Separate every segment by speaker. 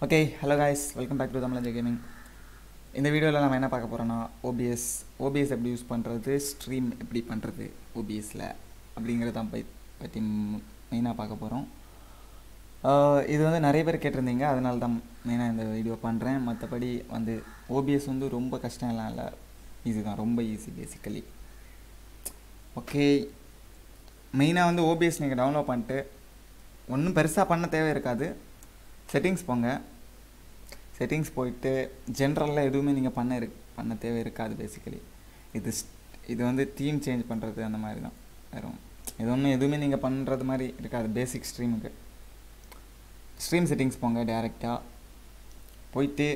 Speaker 1: okay hello guys welcome back to Tamil gaming இந்த வீடியோவில் நம்ம என்ன பார்க்க போகிறோன்னா ஓபிஎஸ் ஓபிஎஸ் எப்படி யூஸ் பண்ணுறது ஸ்ட்ரீம் எப்படி பண்ணுறது ஓபிஎஸில் அப்படிங்கிறத தான் பை- பற்றி மெயினாக பார்க்க போகிறோம் இது வந்து நிறைய பேர் கேட்டிருந்தீங்க அதனால தான் மெயினாக இந்த வீடியோ பண்ணுறேன் மற்றபடி வந்து ஓபிஎஸ் வந்து ரொம்ப கஷ்டம் எல்லாம் இல்லை ஈஸி தான் ரொம்ப ஈஸி பேசிக்கலி ஓகே மெயினாக வந்து ஓபிஎஸ் நீங்கள் டவுன்லோட் பண்ணிட்டு ஒன்றும் பெருசாக பண்ண தேவை இருக்காது செட்டிங்ஸ் போங்க செட்டிங்ஸ் போயிட்டு ஜென்ரலில் எதுவுமே நீங்கள் பண்ண இரு பண்ண தேவை இருக்காது பேசிக்கலி இது ஸ்- இது வந்து தீம் சேஞ்ச் பண்ணுறது அந்த மாதிரி தான் வெறும் இது ஒன்றும் எதுவுமே நீங்கள் பண்ணுறது மாதிரி இருக்காது பேசிக் ஸ்ட்ரீமுக்கு ஸ்ட்ரீம் செட்டிங்ஸ் போங்க டேரெக்டாக போயிட்டு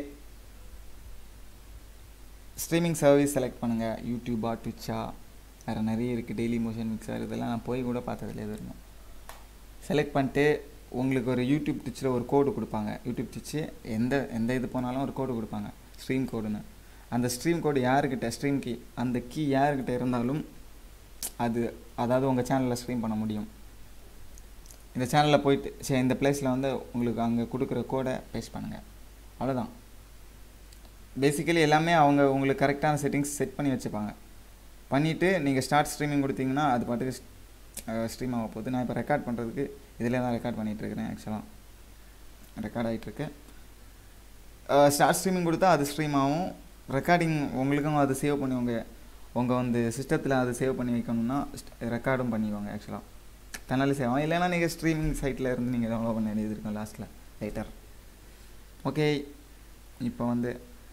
Speaker 1: ஸ்ட்ரீமிங் சர்வீஸ் செலக்ட் பண்ணுங்கள் யூடியூபா ட்விச்சா வேறு நிறைய இருக்குது டெய்லி மோஷன் மிக்சர் இதெல்லாம் நான் போய் கூட பார்த்ததில்ல எது இருக்கும் செலக்ட் பண்ணிட்டு உங்களுக்கு ஒரு யூடியூப் டிச்சில் ஒரு கோடு கொடுப்பாங்க யூடியூப் டிச்சு எந்த எந்த இது போனாலும் ஒரு கோடு கொடுப்பாங்க ஸ்ட்ரீம் கோடுன்னு அந்த ஸ்ட்ரீம் கோடு யாருக்கிட்ட ஸ்ட்ரீம் கீ அந்த கீ யாருக்கிட்ட இருந்தாலும் அது அதாவது உங்கள் சேனலில் ஸ்ட்ரீம் பண்ண முடியும் இந்த சேனலில் போயிட்டு சரி இந்த பிளேஸில் வந்து உங்களுக்கு அங்கே கொடுக்குற கோடை பேஸ்ட் பண்ணுங்கள் அவ்வளோதான் பேசிக்கலி எல்லாமே அவங்க உங்களுக்கு கரெக்டான செட்டிங்ஸ் செட் பண்ணி வச்சுப்பாங்க பண்ணிவிட்டு நீங்கள் ஸ்டார்ட் ஸ்ட்ரீமிங் கொடுத்தீங்கன்னா அது பாட்டுக்கு ஸ்ட்ரீம் ஆக போகுது நான் இப்போ ரெக்கார்ட் பண்ணுறதுக்கு இதில் தான் ரெக்கார்ட் பண்ணிகிட்ருக்கிறேன் ஆக்சுவலாக ரெக்கார்ட் ஆகிட்டுருக்கு ஸ்டார்ட் ஸ்ட்ரீமிங் கொடுத்தா அது ஸ்ட்ரீம் ஆகும் ரெக்கார்டிங் உங்களுக்கும் அது சேவ் பண்ணி உங்கள் உங்கள் வந்து சிஸ்டத்தில் அது சேவ் பண்ணி வைக்கணும்னா ரெக்கார்டும் பண்ணிடுவாங்க ஆக்சுவலாக தன்னாலே சேவ் ஆகும் இல்லைன்னா நீங்கள் ஸ்ட்ரீமிங் சைட்டில் இருந்து நீங்கள் டவுன்லோட் பண்ண வேண்டியது இருக்கும் லாஸ்ட்டில் லைட்டர் ஓகே இப்போ வந்து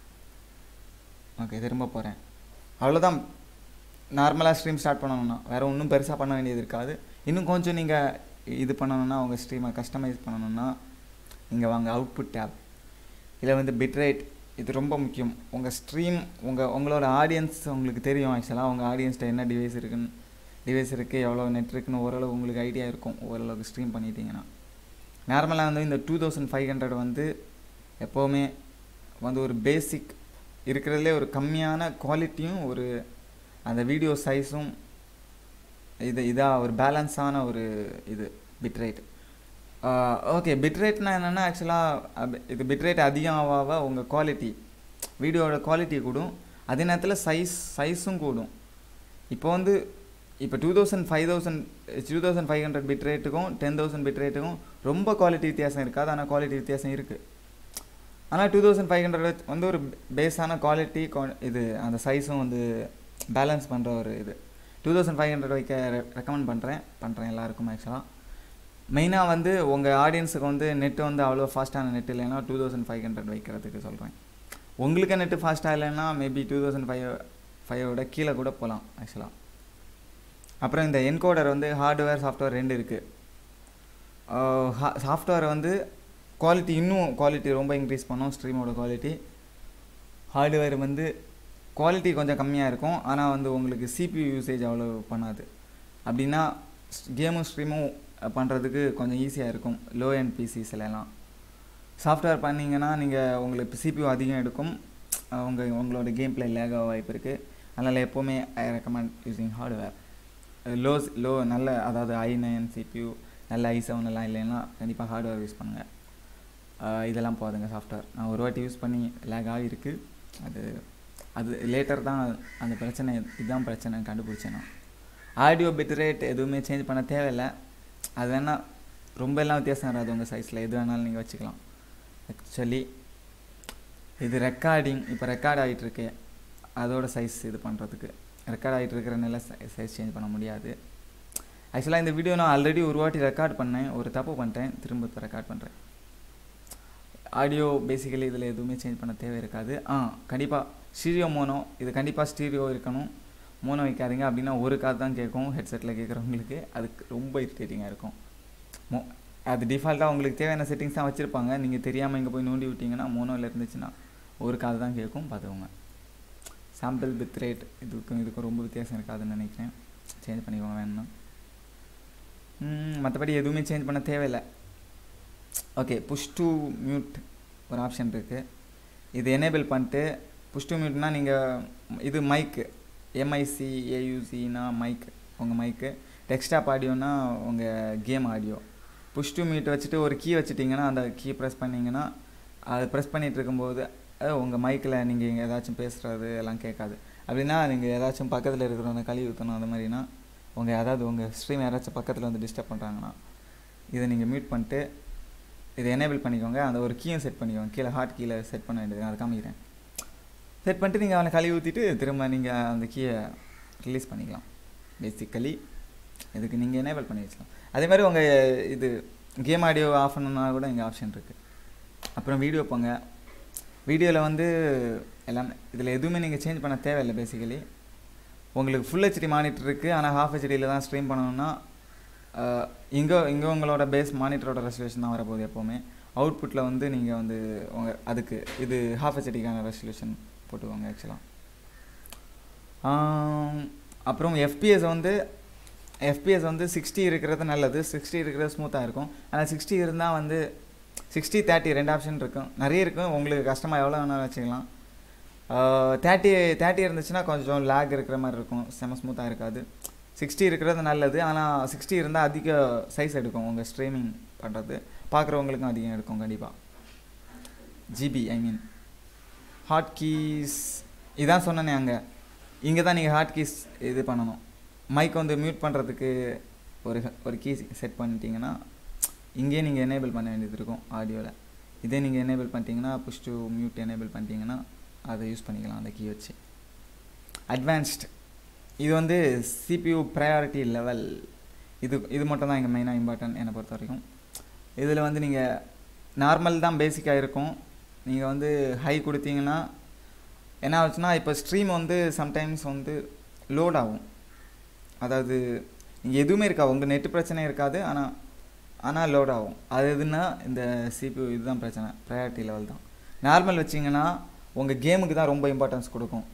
Speaker 1: ஓகே திரும்ப போகிறேன் அவ்வளோதான் நார்மலாக ஸ்ட்ரீம் ஸ்டார்ட் பண்ணணும்னா வேறு ஒன்றும் பெருசாக பண்ண வேண்டியது இருக்காது இன்னும் கொஞ்சம் நீங்கள் இது பண்ணணும்னா உங்கள் ஸ்ட்ரீமை கஸ்டமைஸ் பண்ணணும்னா இங்கே வாங்க அவுட்புட் டேப் இதில் வந்து பிட்ரேட் இது ரொம்ப முக்கியம் உங்கள் ஸ்ட்ரீம் உங்கள் உங்களோட ஆடியன்ஸ் உங்களுக்கு தெரியும் ஆக்சுவலாக உங்கள் ஆடியன்ஸ்கிட்ட என்ன டிவைஸ் இருக்குன்னு டிவைஸ் இருக்குது எவ்வளோ நெட் இருக்குன்னு ஓரளவு உங்களுக்கு ஐடியா இருக்கும் ஓரளவுக்கு ஸ்ட்ரீம் பண்ணிட்டீங்கன்னா நார்மலாக வந்து இந்த டூ தௌசண்ட் ஃபைவ் ஹண்ட்ரட் வந்து எப்போவுமே வந்து ஒரு பேசிக் இருக்கிறதுலே ஒரு கம்மியான குவாலிட்டியும் ஒரு அந்த வீடியோ சைஸும் இது இதாக ஒரு பேலன்ஸான ஒரு இது பிட்ரேட் ஓகே பிட்ரேட்னா என்னென்னா ஆக்சுவலாக இது பிட்ரேட் அதிகம் ஆக ஆக உங்கள் குவாலிட்டி வீடியோவோட குவாலிட்டி கூடும் அதே நேரத்தில் சைஸ் சைஸும் கூடும் இப்போ வந்து இப்போ two thousand five thousand two thousand five hundred bit ரேட்டுக்கும் டென் தௌசண்ட் பிட் ரேட்டுக்கும் ரொம்ப குவாலிட்டி வித்தியாசம் இருக்காது ஆனால் குவாலிட்டி வித்தியாசம் இருக்குது ஆனால் டூ தௌசண்ட் ஃபைவ் ஹண்ட்ரட் வந்து ஒரு பேஸான குவாலிட்டி இது அந்த சைஸும் வந்து பேலன்ஸ் பண்ணுற ஒரு இது டூ தௌசண்ட் ஃபைவ் ஹண்ட்ரட் வைக்க ரெக்கமெண்ட் பண்ணுறேன் பண்ணுறேன் எல்லாருக்கும் ஆக்சுவலாக மெயினாக வந்து உங்கள் ஆடியன்ஸுக்கு வந்து நெட்டு வந்து அவ்வளோ ஃபாஸ்ட்டான நெட் இல்லைன்னா டூ தௌசண்ட் ஃபைவ் ஹண்ட்ரட் வைக்கிறதுக்கு சொல்கிறேன் உங்களுக்கு நெட்டு ஃபாஸ்ட்டாக இல்லைன்னா மேபி டூ தௌசண்ட் ஃபைவ் ஃபைவோட கீழே கூட போகலாம் ஆக்சுவலாக அப்புறம் இந்த என்கோடர் வந்து ஹார்ட்வேர் சாஃப்ட்வேர் ரெண்டு இருக்குது சாஃப்ட்வேர் வந்து குவாலிட்டி இன்னும் குவாலிட்டி ரொம்ப இன்க்ரீஸ் பண்ணும் ஸ்ட்ரீமோட குவாலிட்டி ஹார்ட்வேர் வந்து குவாலிட்டி கொஞ்சம் கம்மியாக இருக்கும் ஆனால் வந்து உங்களுக்கு சிபியூ யூசேஜ் அவ்வளோ பண்ணாது அப்படின்னா கேமும் ஸ்ட்ரீமும் பண்ணுறதுக்கு கொஞ்சம் ஈஸியாக இருக்கும் லோ அண்ட் பிசிஸ்லாம் சாஃப்ட்வேர் பண்ணிங்கன்னா நீங்கள் உங்களுக்கு சிபியூ அதிகம் எடுக்கும் உங்கள் உங்களோட கேம் பிளே லேக் ஆக வாய்ப்பு இருக்குது அதனால் எப்போவுமே I recommend using hardware low low நல்ல அதாவது ஐ நைன் சிபியூ நல்ல ஐ செவன் எல்லாம் இல்லைன்னா கண்டிப்பாக ஹார்ட்வேர் யூஸ் பண்ணுங்கள் இதெல்லாம் போதுங்க சாஃப்ட்வேர் நான் ஒரு வாட்டி யூஸ் பண்ணி லேக் ஆகிருக்கு அது அது லேட்டர் தான் அந்த பிரச்சனை இதுதான் பிரச்சனை கண்டுபிடிச்சேன் நான் ஆடியோ பிட் ரேட் எதுவுமே சேஞ்ச் பண்ண தேவையில்லை அது வேணால் ரொம்ப எல்லாம் வித்தியாசம் வராது உங்கள் சைஸில் எது வேணாலும் நீங்கள் வச்சுக்கலாம் ஆக்சுவலி இது ரெக்கார்டிங் இப்போ ரெக்கார்ட் ஆகிட்டுருக்கு அதோட சைஸ் இது பண்ணுறதுக்கு ரெக்கார்ட் ஆகிட்டு இருக்கிறனால சைஸ் சேஞ்ச் பண்ண முடியாது ஆக்சுவலாக இந்த வீடியோ நான் ஆல்ரெடி ஒரு வாட்டி ரெக்கார்ட் பண்ணேன் ஒரு தப்பு பண்ணிட்டேன் திரும்ப இப்போ ரெக்கார்ட் பண்ணுறேன் ஆடியோ பேசிக்கலி இதில் எதுவுமே சேஞ்ச் பண்ண தேவை இருக்காது ஆ கண்டிப்பாக ஸ்டீரியோ மோனோ இது கண்டிப்பாக ஸ்டீரியோ இருக்கணும் மோனோ வைக்காதீங்க அப்படின்னா ஒரு கார் தான் கேட்கும் ஹெட்செட்டில் கேட்குறவங்களுக்கு அதுக்கு ரொம்ப இரிட்டேட்டிங்காக இருக்கும் மோ அது டிஃபால்ட்டாக உங்களுக்கு தேவையான செட்டிங்ஸ் தான் வச்சுருப்பாங்க நீங்கள் தெரியாமல் இங்கே போய் நோண்டி விட்டிங்கன்னா மோனோவில் இருந்துச்சுன்னா ஒரு கார் தான் கேட்கும் பார்த்துக்கோங்க சாம்பிள் பித் ரேட் இதுக்கும் இதுக்கும் ரொம்ப வித்தியாசம் இருக்காதுன்னு நினைக்கிறேன் சேஞ்ச் பண்ணிக்கோங்க வேணும்னா மற்றபடி எதுவுமே சேஞ்ச் பண்ண தேவையில்லை ஓகே புஷ் டு மியூட் ஒரு ஆப்ஷன் இருக்குது இது எனேபிள் பண்ணிட்டு புஷ் டு மியூட்னா நீங்கள் இது மைக்கு எம்ஐசி ஏயூசினா மைக் உங்கள் மைக்கு டெக்ஸ்டாப் ஆடியோனா உங்கள் game audio push to mute வச்சுட்டு ஒரு கீ வச்சுட்டிங்கன்னா அந்த கீ ப்ரெஸ் பண்ணிங்கன்னா அது ப்ரெஸ் பண்ணிகிட்டு இருக்கும்போது உங்கள் மைக்கில் நீங்கள் ஏதாச்சும் பேசுகிறது எல்லாம் கேட்காது அப்படின்னா நீங்கள் ஏதாச்சும் பக்கத்தில் இருக்கிறவங்க கழுவி ஊற்றணும் அந்த மாதிரினா உங்கள் அதாவது உங்கள் ஸ்ட்ரீம் யாராச்சும் பக்கத்தில் வந்து டிஸ்டர்ப் பண்ணுறாங்கன்னா இதை நீங்கள் மியூட் பண்ணிட்டு இதை எனேபிள் பண்ணிக்கோங்க அந்த ஒரு கீயும் செட் பண்ணிக்கோங்க கீழே ஹார்ட் கீழே செட் பண்ண வேண்டியது அதை காமிக்கிறேன் செட் பண்ணிட்டு நீங்கள் அவனை கழுவி ஊற்றிட்டு திரும்ப நீங்கள் அந்த கீயை ரிலீஸ் பண்ணிக்கலாம் பேசிக்கலி இதுக்கு நீங்கள் எனேபிள் பண்ணி வச்சுக்கலாம் அதே மாதிரி உங்கள் இது கேம் ஆடியோ ஆஃப் பண்ணணுன்னா கூட இங்கே ஆப்ஷன் இருக்குது அப்புறம் வீடியோ போங்க வீடியோவில் வந்து எல்லாமே இதில் எதுவுமே நீங்கள் சேஞ்ச் பண்ண தேவையில்லை பேசிக்கலி உங்களுக்கு ஃபுல் ஹெச்டி மானிட்டர் இருக்குது ஆனால் ஹாஃப் ஹெச்டியில் தான் ஸ்ட்ரீம் பண்ணணும்னா இங்கே இங்கே உங்களோட பேஸ் மானிட்டரோட ரெசல்யூஷன் தான் வரப்போகுது எப்போவுமே அவுட்புட்டில் வந்து நீங்கள் வந்து உங்கள் அதுக்கு இது ஹாஃப் ஹெச்டிக்கான ரெசல்யூஷன் போட்டுக்கோங்க ஆக்சுவலாக அப்புறம் எஃபிஎஸ் வந்து எஃபிஎஸ் வந்து சிக்ஸ்டி இருக்கிறது நல்லது சிக்ஸ்டி இருக்கிறது ஸ்மூத்தாக இருக்கும் ஆனால் சிக்ஸ்டி இருந்தால் வந்து சிக்ஸ்டி தேர்ட்டி ரெண்டு ஆப்ஷன் இருக்கும் நிறைய இருக்கும் உங்களுக்கு கஷ்டமாக எவ்வளோ வேணாலும் வச்சுக்கலாம் தேர்ட்டி தேர்ட்டி இருந்துச்சுன்னா கொஞ்சம் லேக் இருக்கிற மாதிரி இருக்கும் செம ஸ்மூத்தாக இருக்காது சிக்ஸ்டி இருக்கிறது நல்லது ஆனால் சிக்ஸ்டி இருந்தால் அதிக சைஸ் எடுக்கும் உங்கள் ஸ்ட்ரீமிங் பண்ணுறது பார்க்குறவங்களுக்கும் அதிகம் எடுக்கும் கண்டிப்பாக GB I mean hot keys இதான் சொன்னேனே அங்கே இங்கே தான் நீங்கள் ஹாட் கீஸ் இது பண்ணணும் மைக் வந்து மியூட் பண்ணுறதுக்கு ஒரு ஒரு கீ செட் பண்ணிட்டீங்கன்னா இங்கேயே நீங்கள் எனேபிள் பண்ண வேண்டியது இருக்கும் ஆடியோவில் இதே நீங்கள் எனேபிள் பண்ணிட்டீங்கன்னா புஷ் டு மியூட் எனேபிள் பண்ணிட்டீங்கன்னா அதை யூஸ் பண்ணிக்கலாம் அந்த கீ வச்சு அட்வான்ஸ்ட் இது வந்து சிபியூ ப்ரையாரிட்டி லெவல் இது இது மட்டும் தான் இங்கே மெயினாக இம்பார்ட்டன்ட் என்னை பொறுத்த வரைக்கும் இதில் வந்து நீங்கள் நார்மல் தான் பேசிக்காக இருக்கும் நீங்கள் வந்து ஹை கொடுத்தீங்கன்னா என்ன ஆச்சுன்னா இப்போ ஸ்ட்ரீம் வந்து சம்டைம்ஸ் வந்து லோட் ஆகும் அதாவது இங்கே எதுவுமே இருக்கா உங்கள் நெட்டு பிரச்சனை இருக்காது ஆனால் ஆனால் லோட் ஆகும் அது எதுனா இந்த சிபியூ இதுதான் பிரச்சனை ப்ரையாரிட்டி லெவல் தான் நார்மல் வச்சிங்கன்னா உங்கள் கேமுக்கு தான் ரொம்ப இம்பார்ட்டன்ஸ் கொடுக்கும்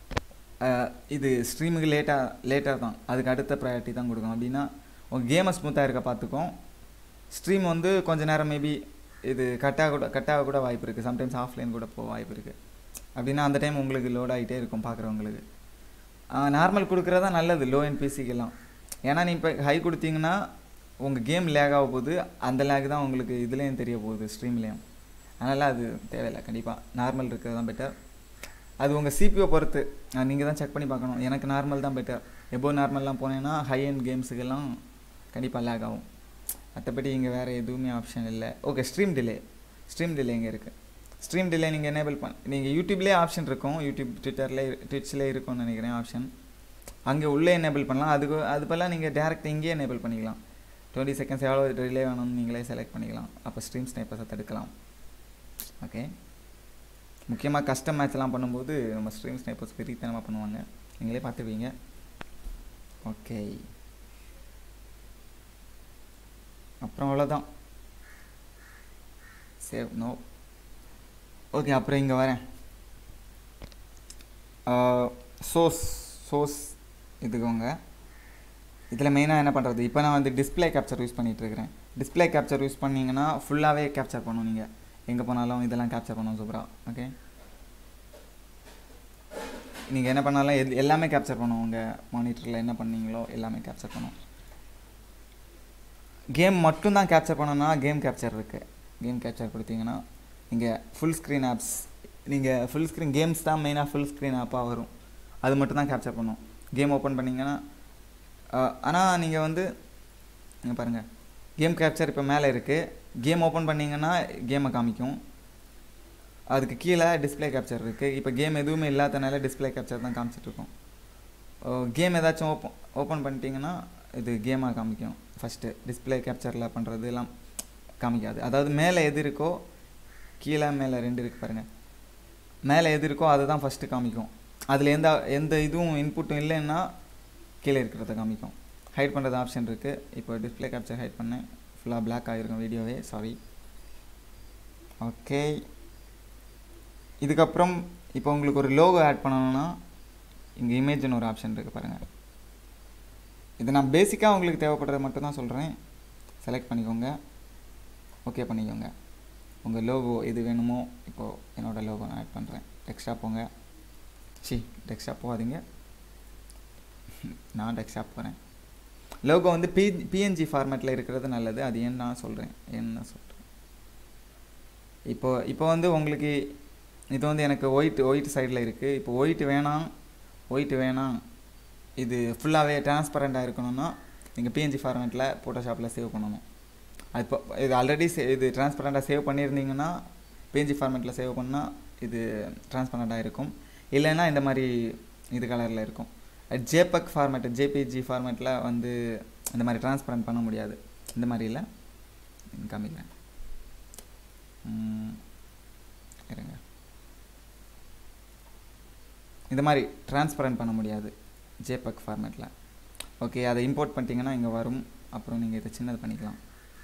Speaker 1: இது ஸ்ட்ரீமுக்கு லேட்டாக லேட்டாக தான் அதுக்கு அடுத்த ப்ரையாரிட்டி தான் கொடுக்கும் அப்படின்னா உங்கள் கேமை ஸ்மூத்தாக இருக்க பார்த்துக்கும் ஸ்ட்ரீம் வந்து கொஞ்ச நேரம் மேபி இது கட்டாக கூட கட்டாக கூட வாய்ப்பு இருக்குது சம்டைம்ஸ் ஆஃப்லைன் கூட போக வாய்ப்பு இருக்குது அப்படின்னா அந்த டைம் உங்களுக்கு லோட் ஆகிட்டே இருக்கும் பார்க்குறவங்களுக்கு நார்மல் கொடுக்குறது தான் நல்லது லோ என் பிசிக்கெல்லாம் ஏன்னா நீ இப்போ ஹை கொடுத்தீங்கன்னா உங்கள் கேம் லேக் ஆக போகுது அந்த லேக் தான் உங்களுக்கு இதுலேயும் தெரிய போகுது ஸ்ட்ரீம்லேயும் அதனால் அது தேவையில்லை கண்டிப்பாக நார்மல் இருக்கிறது தான் பெட்டர் அது உங்கள் சிபிஓ பொறுத்து நீங்கள் தான் செக் பண்ணி பார்க்கணும் எனக்கு நார்மல் தான் பெட்டர் எபோ நார்மல்லாம் போனேன்னா ஹை அண்ட் கேம்ஸுக்கெல்லாம் கண்டிப்பாக லேக் ஆகும் மற்றபடி இங்கே வேறு எதுவுமே ஆப்ஷன் இல்லை okay stream delay stream delay இங்கே இருக்குது ஸ்ட்ரீம் டிலே நீங்கள் எனேபிள் பண்ண நீங்கள் யூடியூப்லேயே ஆப்ஷன் இருக்கும் யூடியூப் ட்விட்டரில் ட்விட்ச்லேயே இருக்கும்னு நினைக்கிறேன் ஆப்ஷன் அங்கே உள்ளே எனேபிள் பண்ணலாம் அதுக்கு அது பதிலாக நீங்கள் டேரெக்ட் இங்கேயே எனேபிள் பண்ணிக்கலாம் டுவெண்ட்டி செகண்ட்ஸ் எவ்வளோ டிலே வேணும்னு நீங்களே செலக்ட் பண்ணிக்கலாம் அப்போ ஸ்ட்ரீம் ஸ்னைப்பர்ஸை தடுக்கலாம் ஓகே முக்கியமாக கஸ்டம் மேட்ச்லாம் பண்ணும்போது நம்ம ஸ்ட்ரீம் ஸ்னைப்பர்ஸ் பெரியத்தனமாக பண்ணுவாங்க நீங்களே பார்த்துருவீங்க ஓகே அப்புறம் அவ்வளோதான் சேவ் நோ ஓகே அப்புறம் இங்கே வரேன் சோர்ஸ் சோர்ஸ் இதுக்கோங்க இதில் மெயினாக என்ன பண்ணுறது இப்போ நான் வந்து டிஸ்பிளே கேப்சர் யூஸ் பண்ணிகிட்ருக்கிறேன் டிஸ்பிளே கேப்சர் யூஸ் பண்ணிங்கன்னா ஃபுல்லாகவே கேப்சர் பண்ணும் நீங்கள் எங்கே போனாலும் இதெல்லாம் கேப்சர் பண்ணும் சூப்பராக ஓகே நீங்கள் என்ன பண்ணாலும் எது எல்லாமே கேப்சர் பண்ணும் உங்கள் மானிட்டரில் என்ன பண்ணீங்களோ எல்லாமே கேப்சர் பண்ணும் கேம் மட்டும்தான் கேப்சர் பண்ணணும்னா கேம் கேப்சர் இருக்குது கேம் கேப்சர் கொடுத்தீங்கன்னா இங்கே ஃபுல் ஸ்க்ரீன் ஆப்ஸ் நீங்கள் ஃபுல் ஸ்க்ரீன் கேம்ஸ் தான் மெயினாக ஃபுல் ஸ்க்ரீன் ஆப்பாக வரும் அது மட்டும் தான் கேப்சர் பண்ணும் கேம் ஓப்பன் பண்ணிங்கன்னா ஆனால் நீங்கள் வந்து இங்கே பாருங்கள் கேம் கேப்சர் இப்போ மேலே இருக்குது கேம் ஓப்பன் பண்ணிங்கன்னா கேமை காமிக்கும் அதுக்கு கீழே டிஸ்பிளே கேப்சர் இருக்குது இப்போ கேம் எதுவுமே இல்லாதனால டிஸ்பிளே கேப்சர் தான் காமிச்சிட்ருக்கோம் கேம் ஏதாச்சும் ஓப்பன் ஓப்பன் பண்ணிட்டீங்கன்னா இது கேமாக காமிக்கும் ஃபஸ்ட்டு டிஸ்பிளே கேப்சரில் பண்ணுறது எல்லாம் காமிக்காது அதாவது மேலே எது இருக்கோ கீழே மேலே ரெண்டு இருக்குது பாருங்கள் மேலே எது இருக்கோ அதை தான் ஃபஸ்ட்டு காமிக்கும் அதில் எந்த எந்த இதுவும் இன்புட்டும் இல்லைன்னா கீழே இருக்கிறத காமிக்கும் ஹைட் பண்ணுறது ஆப்ஷன் இருக்குது இப்போ டிஸ்பிளே கேப்சர் ஹைட் பண்ணேன் ஃபுல்லாக பிளாக் ஆகிருக்கும் வீடியோவே சாரி ஓகே இதுக்கப்புறம் இப்போ உங்களுக்கு ஒரு லோகோ ஆட் பண்ணணும்னா இங்கே இமேஜ்னு ஒரு ஆப்ஷன் இருக்குது பாருங்கள் இது நான் பேசிக்காக உங்களுக்கு தேவைப்படுறது மட்டும் தான் சொல்கிறேன் செலக்ட் பண்ணிக்கோங்க ஓகே பண்ணிக்கோங்க உங்கள் லோகோ எது வேணுமோ இப்போது என்னோடய லோகோ நான் ஆட் பண்ணுறேன் டெக்ஸ்டாப் போங்க சி டெக்ஸ்டாப் போகாதீங்க நான் டெக்ஸ்டாப் போகிறேன் லோகோ வந்து பி பிஎன்ஜி ஃபார்மேட்டில் இருக்கிறது நல்லது அது ஏன்னு நான் சொல்கிறேன் என்ன சொல்கிறேன் இப்போ இப்போ வந்து உங்களுக்கு இது வந்து எனக்கு ஒயிட் ஒயிட் சைடில் இருக்குது இப்போ ஒயிட் வேணாம் ஒயிட் வேணாம் இது ஃபுல்லாகவே டிரான்ஸ்பரண்ட்டாக இருக்கணும்னா நீங்கள் பிஎன்ஜி ஃபார்மேட்டில் ஃபோட்டோஷாப்பில் சேவ் பண்ணணும் அது இப்போ இது ஆல்ரெடி இது டிரான்ஸ்பரண்ட்டாக சேவ் பண்ணியிருந்தீங்கன்னா பிஎன்ஜி ஃபார்மேட்டில் சேவ் பண்ணால் இது டிரான்ஸ்பரண்ட்டாக இருக்கும் இல்லைன்னா இந்த மாதிரி இது கலரில் இருக்கும் ஜேபக் ஃபார்மேட் ஜேபிஜி ஃபார்மேட்டில் வந்து இந்த மாதிரி டிரான்ஸ்பரண்ட் பண்ண முடியாது இந்த மாதிரி இல்லை காமிக்கிறேன் ம், இருங்க இந்த மாதிரி டிரான்ஸ்பரண்ட் பண்ண முடியாது ஜேபக் ஃபார்மேட்டில் ஓகே அதை இம்போர்ட் பண்ணிட்டீங்கன்னா இங்கே வரும் அப்புறம் நீங்கள் இதை சின்னது பண்ணிக்கலாம்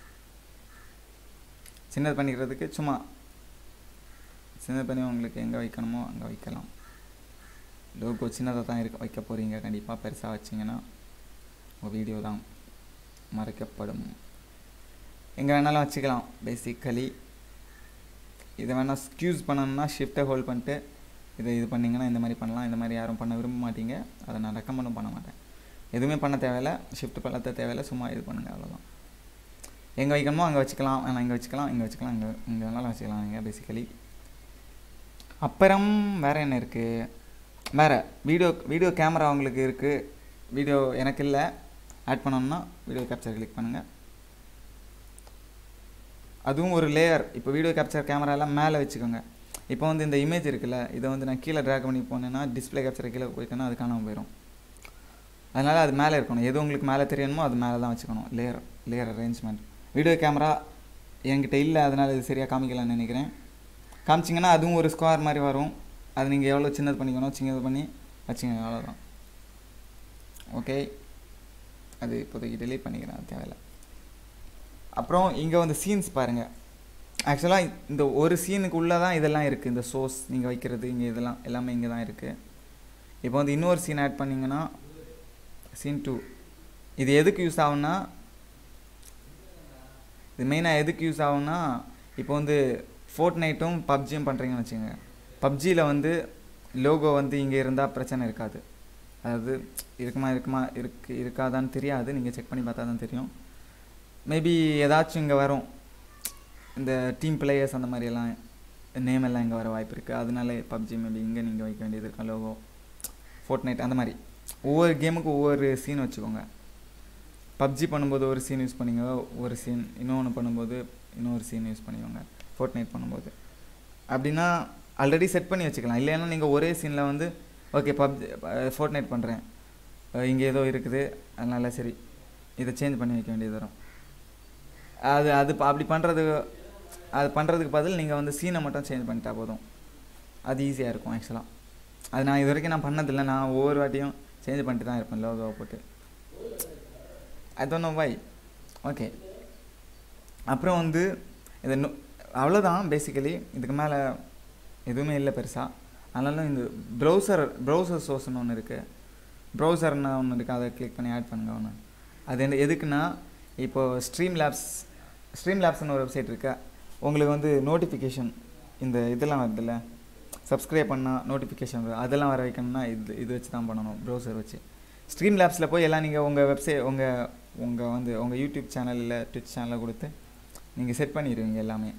Speaker 1: சின்னது பண்ணிக்கிறதுக்கு சும்மா சின்னது பண்ணி உங்களுக்கு எங்கே வைக்கணுமோ அங்கே வைக்கலாம் லோகோ சின்னதாக தான் இருக்க வைக்க போகிறீங்க கண்டிப்பாக பெருசாக வச்சிங்கன்னா உங்கள் வீடியோ தான் மறைக்கப்படும் எங்கே வேணாலும் வச்சுக்கலாம் பேசிக்கலி இதை வேணால் ஸ்க்யூஸ் பண்ணணும்னா ஷிஃப்ட்டை ஹோல்ட் பண்ணிட்டு இதை இது பண்ணிங்கன்னா இந்த மாதிரி பண்ணலாம் இந்த மாதிரி யாரும் பண்ண விரும்ப மாட்டீங்க அதை நான் ரெக்கமெண்டும் பண்ண மாட்டேன் எதுவுமே பண்ண தேவையில்ல ஷிஃப்ட் பண்ண தேவையில்ல சும்மா இது பண்ணுங்கள் அவ்வளோதான் எங்கே வைக்கணுமோ அங்கே வச்சுக்கலாம் வேணாம் இங்கே வச்சுக்கலாம் இங்கே வச்சுக்கலாம் இங்கே இங்கே வேணாலும் வச்சுக்கலாம் நீங்கள் பேசிக்கலி அப்புறம் வேறு என்ன இருக்குது வேறு வீடியோ வீடியோ கேமரா உங்களுக்கு இருக்குது வீடியோ எனக்கு இல்லை ஆட் பண்ணணும்னா வீடியோ கேப்சர் கிளிக் பண்ணுங்கள் அதுவும் ஒரு லேயர் இப்போ வீடியோ கேப்சர் கேமரா எல்லாம் மேலே வச்சுக்கோங்க இப்போ வந்து இந்த இமேஜ் இருக்குல்ல இதை வந்து நான் கீழே ட்ராக் பண்ணி போனேன்னா டிஸ்பிளே கேப்சர் கீழே போயிட்டேன்னா அது காணாமல் போயிடும் அதனால் அது மேலே இருக்கணும் எது உங்களுக்கு மேலே தெரியணுமோ அது மேலே தான் வச்சுக்கணும் layer layer arrangement video camera என்கிட்ட இல்லை அதனால் இது சரியாக காமிக்கலாம்னு நினைக்கிறேன் காமிச்சிங்கன்னா அதுவும் ஒரு ஸ்கொயர் மாதிரி வரும் அது நீங்கள் எவ்வளோ சின்னது பண்ணிக்கணும் சின்னது பண்ணி வச்சுங்க அவ்வளோதான் ஓகே அது இப்போதைக்கு delete பண்ணிக்கிறேன் அது தேவையில்லை அப்புறம் இங்கே வந்து சீன்ஸ் பாருங்கள் ஆக்சுவலாக இந்த ஒரு சீனுக்கு உள்ளே தான் இதெல்லாம் இருக்குது இந்த சோர்ஸ் நீங்கள் வைக்கிறது இங்கே இதெல்லாம் எல்லாமே இங்கே தான் இருக்குது இப்போ வந்து இன்னொரு சீன் ஆட் பண்ணிங்கன்னா சீன் டூ இது எதுக்கு யூஸ் ஆகும்னா இது மெயினாக எதுக்கு யூஸ் ஆகும்னா இப்போ வந்து ஃபோர்ட் நைட்டும் பப்ஜியும் பண்ணுறீங்கன்னு வச்சுக்கோங்க பப்ஜியில் வந்து லோகோ வந்து இங்கே இருந்தால் பிரச்சனை இருக்காது அதாவது இருக்குமா இருக்குமா இருக்கு இருக்காதான்னு தெரியாது நீங்கள் செக் பண்ணி பார்த்தா தான் தெரியும் மேபி ஏதாச்சும் இங்கே வரும் இந்த டீம் பிளேயர்ஸ் அந்த மாதிரி எல்லாம் நேம் எல்லாம் இங்கே வர வாய்ப்பு இருக்குது அதனால பப்ஜி மேபி இங்கே நீங்கள் வைக்க வேண்டியது இருக்கும் லோகோ ஃபோர்ட் நைட் அந்த மாதிரி ஒவ்வொரு கேமுக்கும் ஒவ்வொரு சீன் வச்சுக்கோங்க பப்ஜி பண்ணும்போது ஒரு சீன் யூஸ் பண்ணிங்க ஒரு சீன் இன்னொன்று பண்ணும்போது இன்னொரு சீன் யூஸ் பண்ணிக்கோங்க ஃபோர்ட் நைட் பண்ணும்போது அப்படின்னா ஆல்ரெடி செட் பண்ணி வச்சுக்கலாம் இல்லைன்னா நீங்கள் ஒரே சீனில் வந்து ஓகே பப்ஜி ஃபோர்ட் நைட் பண்ணுறேன் இங்கே ஏதோ இருக்குது அதனால சரி இதை சேஞ்ச் பண்ணி வைக்க வேண்டியது வரும் அது அது ப- அப்படி பண்ணுறது அது பண்ணுறதுக்கு பதில் நீங்கள் வந்து சீனை மட்டும் சேஞ்ச் பண்ணிட்டா போதும் அது ஈஸியாக இருக்கும் ஆக்சுவலாக அது நான் இது வரைக்கும் நான் பண்ணதில்லை நான் ஒவ்வொரு வாட்டியும் சேஞ்ச் பண்ணிட்டு தான் இருப்பேன் லோகோவை போட்டு அது ஒன்றும் வை ஓகே அப்புறம் வந்து இது நோ அவ்வளோதான் பேசிக்கலி இதுக்கு மேலே எதுவுமே இல்லை பெருசாக அதனால இந்த ப்ரௌசர் ப்ரௌசர் சோர்ஸ்னு ஒன்று இருக்குது ப்ரௌசர்னு ஒன்று இருக்குது அதை கிளிக் பண்ணி ஆட் பண்ணுங்க ஒன்று அது என்ன எதுக்குன்னா இப்போது ஸ்ட்ரீம் லேப்ஸ் ஸ்ட்ரீம் லேப்ஸ்னு ஒரு வெப்சைட் இருக்கு உங்களுக்கு வந்து நோட்டிஃபிகேஷன் இந்த இதெல்லாம் வருதுல்ல சப்ஸ்கிரைப் பண்ணால் நோட்டிஃபிகேஷன் வரும் அதெல்லாம் வர வைக்கணும்னா இது இது வச்சு தான் பண்ணணும் ப்ரௌசர் வச்சு ஸ்ட்ரீம் லேப்ஸில் போய் எல்லாம் நீங்கள் உங்கள் வெப்சைட் உங்கள் உங்கள் வந்து உங்கள் யூடியூப் சேனல் இல்லை ட்விச் சேனலில் கொடுத்து நீங்கள் செட் பண்ணிடுவீங்க எல்லாமே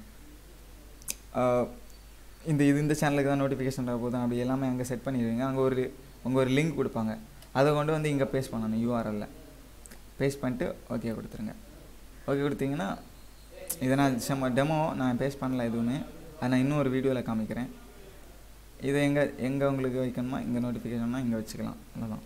Speaker 1: ஆஹ் இந்த இது இந்த சேனலுக்கு தான் நோட்டிஃபிகேஷன் வர போதும் அப்படி எல்லாமே அங்கே செட் பண்ணிடுவீங்க அங்கே ஒரு உங்கள் ஒரு லிங்க் கொடுப்பாங்க அதை கொண்டு வந்து இங்கே பேஸ்ட் பண்ணணும் யூஆர்எல்ல பேஸ்ட் பண்ணிட்டு ஓகே கொடுத்துருங்க ஓகே கொடுத்தீங்கன்னா இதை நான் சும்மா டெமோ நான் பேஸ்ட் பண்ணல எதுவுமே அதை நான் இன்னும் ஒரு வீடியோவில் காமிக்கிறேன் இதை எங்கே எங்கே உங்களுக்கு வைக்கணுமா இங்கே நோட்டிஃபிகேஷன்னா இங்கே வச்சுக்கலாம் அவ்வளோதான்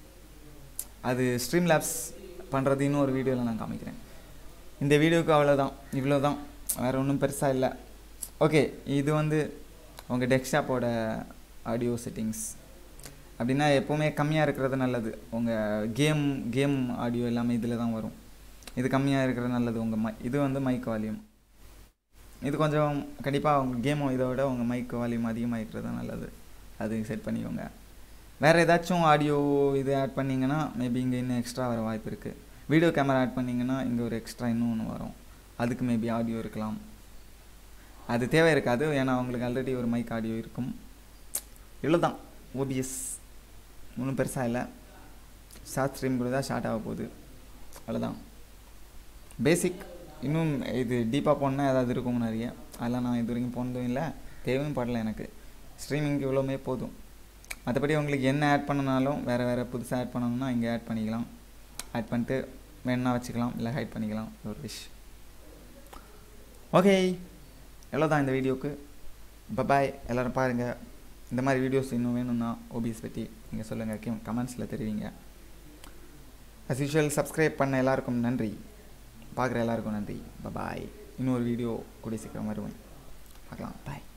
Speaker 1: அது ஸ்ட்ரீம் லேப்ஸ் பண்ணுறது இன்னும் ஒரு வீடியோவில் நான் காமிக்கிறேன் இந்த வீடியோவுக்கு அவ்வளோதான் இவ்வளோ தான் வேறு ஒன்றும் பெருசாக இல்லை ஓகே இது வந்து உங்கள் டெஸ்க்டாப்போட ஆடியோ செட்டிங்ஸ் அப்படின்னா எப்போவுமே கம்மியாக இருக்கிறது நல்லது உங்கள் கேம் கேம் ஆடியோ எல்லாமே இதில் தான் வரும் இது கம்மியாக இருக்கிறது நல்லது உங்கள் மை இது வந்து மைக் வால்யூம் இது கொஞ்சம் கண்டிப்பாக உங்கள் கேம் இதை விட உங்கள் மைக் வால்யூம் அதிகமாக இருக்கிறது தான் நல்லது அது செட் பண்ணிக்கோங்க வேறு ஏதாச்சும் ஆடியோ இது ஆட் பண்ணிங்கன்னா மேபி இங்கே இன்னும் எக்ஸ்ட்ரா வர வாய்ப்பு இருக்குது வீடியோ கேமரா ஆட் பண்ணிங்கன்னா இங்கே ஒரு எக்ஸ்ட்ரா இன்னும் ஒன்று வரும் அதுக்கு மேபி ஆடியோ இருக்கலாம் அது தேவை இருக்காது ஏன்னா அவங்களுக்கு ஆல்ரெடி ஒரு மைக் ஆடியோ இருக்கும் இவ்வளோ தான் ஓபிஎஸ் ஒன்றும் பெருசாக இல்லை ஷார்ட் ஸ்ட்ரீம் கூட தான் ஷார்ட் ஆக போகுது அவ்வளோதான் பேசிக் இன்னும் இது டீப்பாக போனால் ஏதாவது இருக்கும் நிறைய அதெல்லாம் நான் இது வரைக்கும் போனதும் இல்லை தேவையும் படல எனக்கு ஸ்ட்ரீமிங்க்கு இவ்வளோமே போதும் மற்றபடி உங்களுக்கு என்ன ஆட் பண்ணனாலும் வேறு வேறு புதுசாக ஆட் பண்ணணும்னா இங்கே ஆட் பண்ணிக்கலாம் ஆட் பண்ணிட்டு வேணுன்னா வச்சுக்கலாம் இல்லை ஹைட் பண்ணிக்கலாம் ஒரு விஷ் ஓகே எவ்வளோ தான் இந்த வீடியோக்கு பபாய் எல்லோரும் பாருங்கள் இந்த மாதிரி வீடியோஸ் இன்னும் வேணும்னா ஓபிஎஸ் பற்றி நீங்கள் சொல்லுங்கள் கே கமெண்ட்ஸில் தெரிவிங்க அஸ் யூஷுவல் சப்ஸ்கிரைப் பண்ண எல்லாருக்கும் நன்றி பார்க்குற எல்லாருக்கும் நன்றி பபாய் இன்னொரு வீடியோ கூடிய சீக்கிரம் வருவேன் பார்க்கலாம் பாய்